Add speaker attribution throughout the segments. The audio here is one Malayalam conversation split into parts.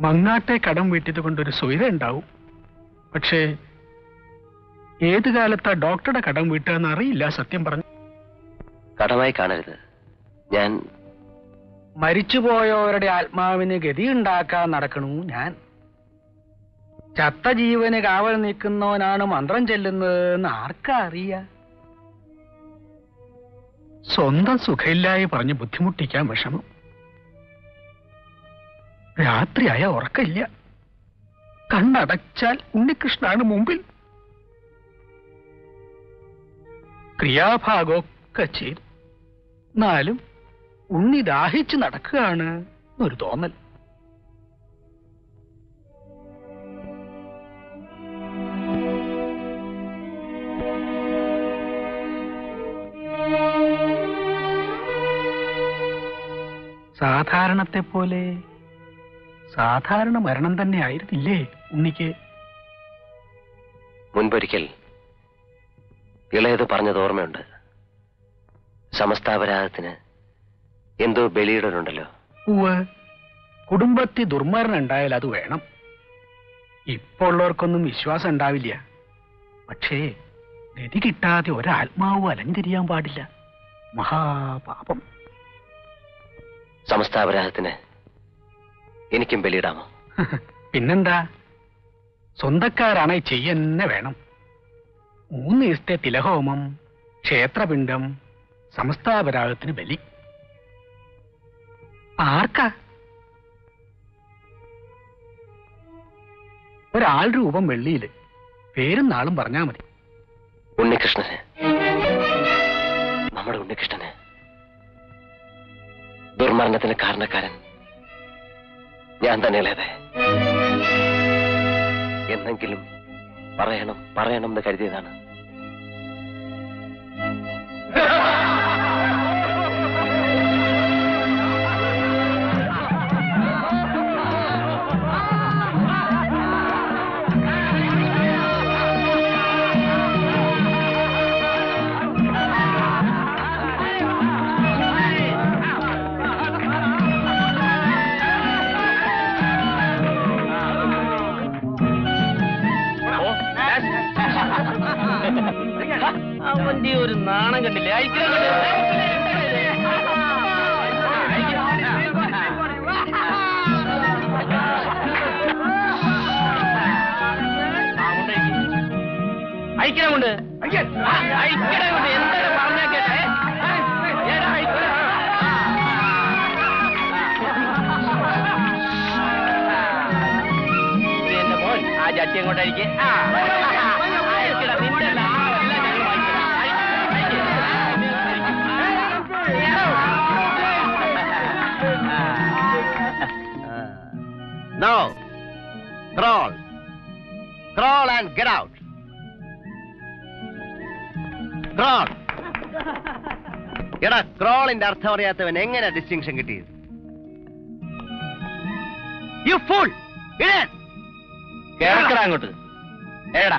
Speaker 1: മങ്ങാട്ടെ കടം വീട്ടിയത് കൊണ്ടൊരു സ്വൈര ഉണ്ടാവും പക്ഷേ ഏത് കാലത്താ ഡോക്ടറുടെ കടം വീട്ടുക അറിയില്ല സത്യം പറഞ്ഞു
Speaker 2: കടമായി കാണരുത് ഞാൻ
Speaker 1: മരിച്ചുപോയവരുടെ ആത്മാവിന് ഗതി ഉണ്ടാക്കാൻ നടക്കണു ഞാൻ ചത്ത ജീവന് കാവൽ നിൽക്കുന്നവനാണ് മന്ത്രം ചെല്ലുന്നതെന്ന് ആർക്കാ അറിയ സ്വന്തം സുഖമില്ലായി പറഞ്ഞ് ബുദ്ധിമുട്ടിക്കാൻ വിഷമം രാത്രിയായ ഉറക്കമില്ല കണ്ണടച്ചാൽ ഉണ്ണികൃഷ്ണാണ് മുമ്പിൽ ക്രിയാഭാഗമൊക്കെ ചെയ്തു എന്നാലും ഉണ്ണി ദാഹിച്ച് നടക്കുകയാണ് ഒരു തോന്നൽ സാധാരണത്തെ പോലെ സാധാരണ മരണം തന്നെ ആയിരുന്നില്ലേ ഉണ്ണിക്ക്
Speaker 2: മുൻപൊരിക്കൽ ഇളയത് പറഞ്ഞത് ഓർമ്മയുണ്ട് സമസ്താപരാധത്തിന് എന്തോ ബലിയിടലുണ്ടല്ലോ
Speaker 1: ഉവ് കുടുംബത്തിൽ ദുർമരണം ഉണ്ടായാൽ അത് വേണം ഇപ്പൊ ഉള്ളവർക്കൊന്നും വിശ്വാസം ഉണ്ടാവില്ല പക്ഷേ ഗതി കിട്ടാതെ ഒരാത്മാവും അലഞ്ഞിരിയാൻ പാടില്ല മഹാപാപം
Speaker 2: സമസ്താപരാധത്തിന് എനിക്കും ബലിയിടാമോ
Speaker 1: പിന്നെന്താ സ്വന്തക്കാരാണെ ചെയ്യന്നെ വേണം മൂന്ന് ദിവസത്തെ തിലഹോമം ക്ഷേത്രപിണ്ഡം സമസ്താപരാഗത്തിന് ബലി ആർക്കാ ഒരാൾ രൂപം വെള്ളിയില് പേരും നാളും പറഞ്ഞാ മതി
Speaker 2: ഉണ്ണികൃഷ്ണന് നമ്മുടെ ഉണ്ണികൃഷ്ണന് ദുർമരണത്തിന് കാരണക്കാരൻ ഞാൻ തന്നെയല്ലേ എന്നെങ്കിലും പറയണം പറയണം എന്ന് കരുതിയതാണ്
Speaker 3: അവന്റെ ഒരു നാണം കണ്ടില്ലേ അയക്കാൻ അയക്കണമുണ്ട് അയക്കണമുണ്ട് എന്താണ് പറഞ്ഞാ കേട്ടെ ഏടാ അയക്കണ ഇത് എന്റെ മോൻ ആ ചട്ടി അങ്ങോട്ടായിരിക്കും ആ അയക്കടാ, നിന്റെ അല്ല, ആ, എല്ലാം ഞങ്ങൾ വാങ്ങിക്കണം. അയക്ക്, അയക്ക്.
Speaker 4: Now, crawl. Crawl and get out. Crawl. എടാ ക്രോളിന്റെ അർത്ഥം അറിയാത്തവൻ എങ്ങനെ ഡിസ്റ്റിങ്ഷൻ കിട്ടിയത് യു ഫുൾ
Speaker 3: കേറക്കടാ അങ്ങോട്ട് ഏടാ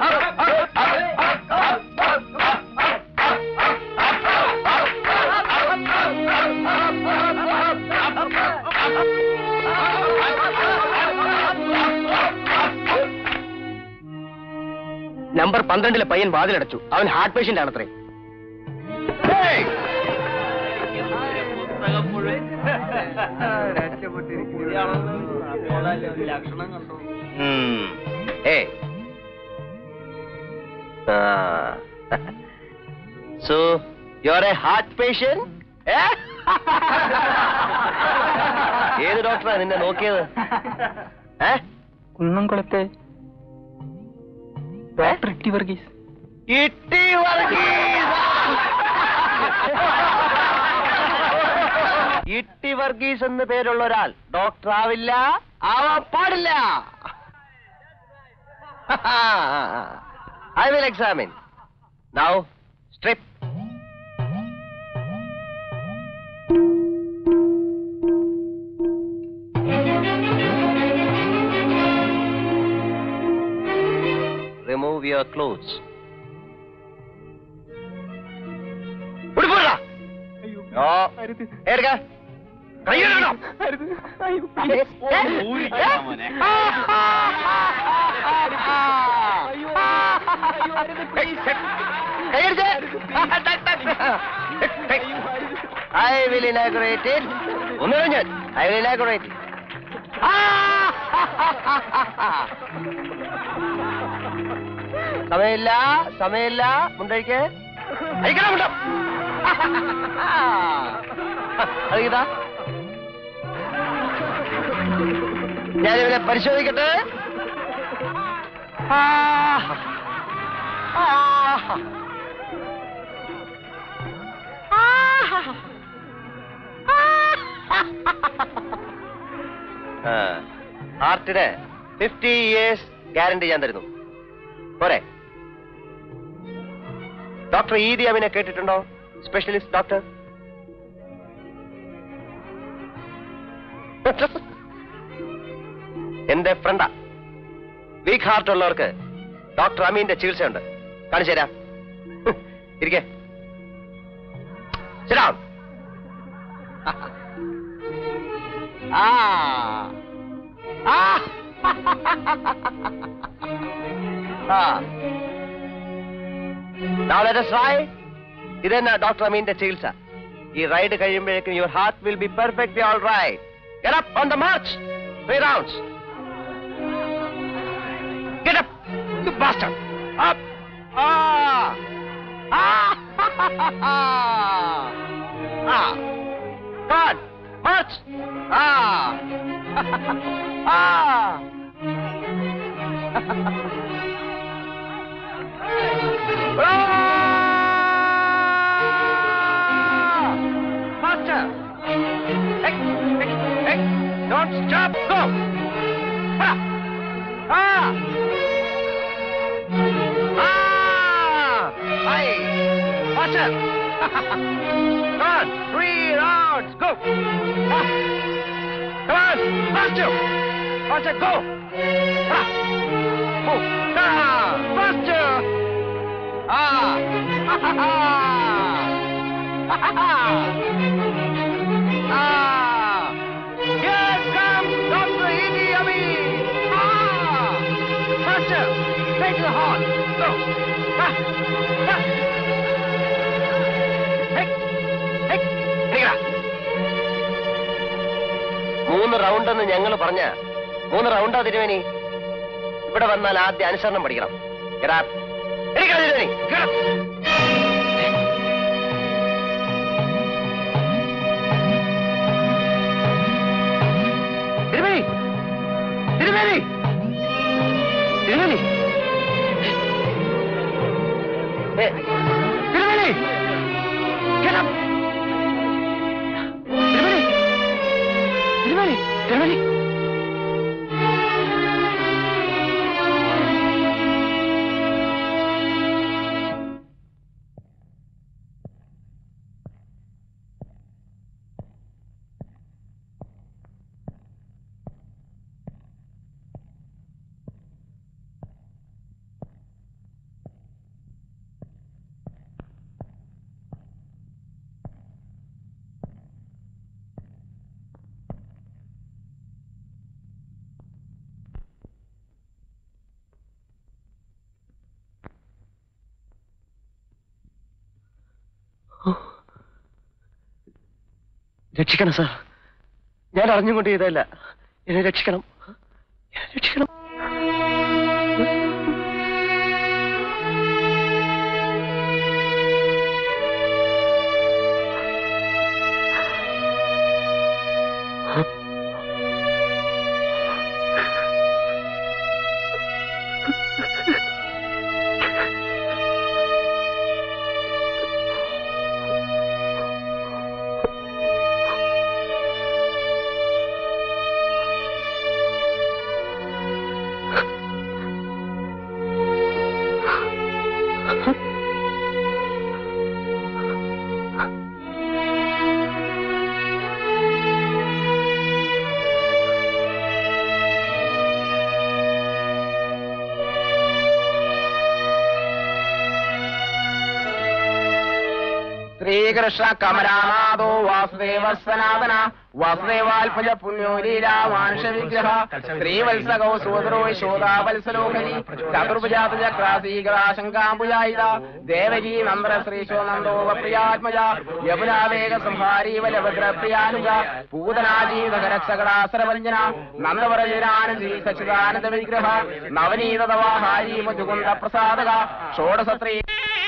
Speaker 3: നമ്പർ പന്ത്രണ്ടിലെ പയ്യൻ വാതിലടച്ചു അവൻ ഹാർട്ട് പേഷ്യന്റ് ആണത്രേ
Speaker 2: Hey. Ah. so, you're a heart patient? Eh? ഏത് ഡോക്ടറാ നിന്നെ നോക്കിയത് ഏ
Speaker 1: കുന്നംകുളത്തെ ഡോക്ടർ ഇട്ടി വർഗീസ്
Speaker 2: ഇട്ടി വർഗീസ് ഇട്ടി വർഗീസ് എന്ന് പേരുള്ള ഒരാൾ ഡോക്ടർ ആവില്ല ആവാൻ പാടില്ല I will examine now strip remove your clothes. ഉടുപ്പിടാ. ഓ, എടുക്ക.
Speaker 3: കയ്യിലെടുക്കണം.
Speaker 2: ഐ വിൽ ഇനാഗുറേറ്റ് ഒന്ന് കഴിഞ്ഞാൽ ഐ വിൽ ഇനാഗുറേറ്റ് സമയമില്ല സമയമില്ല മുണ്ടഴിക്ക് അയക്കണം മുണ്ടം അറിയതാ ഞാനിവനെ പരിശോധിക്കട്ടെ ആ ആ ഹാർട്ടിന് ഫിഫ്റ്റി ഇയേഴ്സ് ഗ്യാരണ്ടി ഞാൻ തരുന്നു പോരെ ഡോക്ടർ ഈദി അമിനെ കേട്ടിട്ടുണ്ടോ സ്പെഷ്യലിസ്റ്റ് ഡോക്ടർ എന്റെ ഫ്രണ്ടാ വീക്ക് ഹാർട്ട് ഉള്ളവർക്ക് ഡോക്ടർ അമീന്റെ ചികിത്സയുണ്ട് കാണിച്ചു തരാം ഇരിക്കേ Sit down. ah. Ah. ah. Now let us ride. ഇതെന്നാ ഡോക്ടർ അമീന്റെ ചികിത്സ ഈ റൈഡ് കഴിയുമ്പോഴേക്കും your heart will be perfectly all right get up on the march three rounds get up you bastard up ആ Ah! ah! God! March! Ah! ah! Ah! Faster! Hey! Hey! Hey! Don't stop! Go! Ha! Ah! Ah! Hey! Faster! Come on! Three rounds! Go! Ah! Come on! Faster! Faster! Go! Ah! Move! Ah! Faster! Ah! Ha ha ha! Ha ha ha! Ah! Here comes Dr. Idi Amin! Ah! Faster! Straight to the horn! Go! Ah! Ah! Hey! Hey! എണീക്കടാ. മൂന്ന് റൗണ്ട് എന്ന് ഞങ്ങൾ പറഞ്ഞ മൂന്ന് റൗണ്ടാ തിരുവേനി ഇവിടെ വന്നാൽ ആദ്യം അനുസരണം പഠിക്കണം എടാ, എണീക്കടാ തിരുവേനി. Get up. തിരുമേനി തിരുമേനി തിരുമേനി ഏ, തിരുമേനി Get up! തിരുമേനി തിരുമേനി തിരുമേനി രക്ഷിക്കണം സാർ ഞാൻ അറിഞ്ഞുകൊണ്ട് ചെയ്തതല്ല എന്നെ രക്ഷിക്കണം എന്നെ രക്ഷിക്കണം
Speaker 3: ശ്രീകൃഷ്ണ കമലാനാഥോ വാസുദേവ സനാതന വാസുദേവാൽപജ പുണ്യോ ലീലാമാനുഷ വിഗ്രഹ ശ്രീവത്സകോ സോദരോ യശോദാവത്സലോകരി ചതുർഭുജാത ചക്രാസീകരാശങ്കാംബുജായിത ദേവകീ നന്ദ ശ്രീശോ നന്ദോ പ്രിയാത്മജ യമുനാവേഗ സംഹാരി വലഭദ്രപ്രിയാനുജ പൂതനാജീവകരക്ഷകടാസരവഞ്ജന നന്ദവരജനാനന്ദി സച്ചിദാനന്ദ വിഗ്രഹ നവനീതവാഹാരി മുജുകുന്ദ പ്രസാദക ഷോഡസത്രീ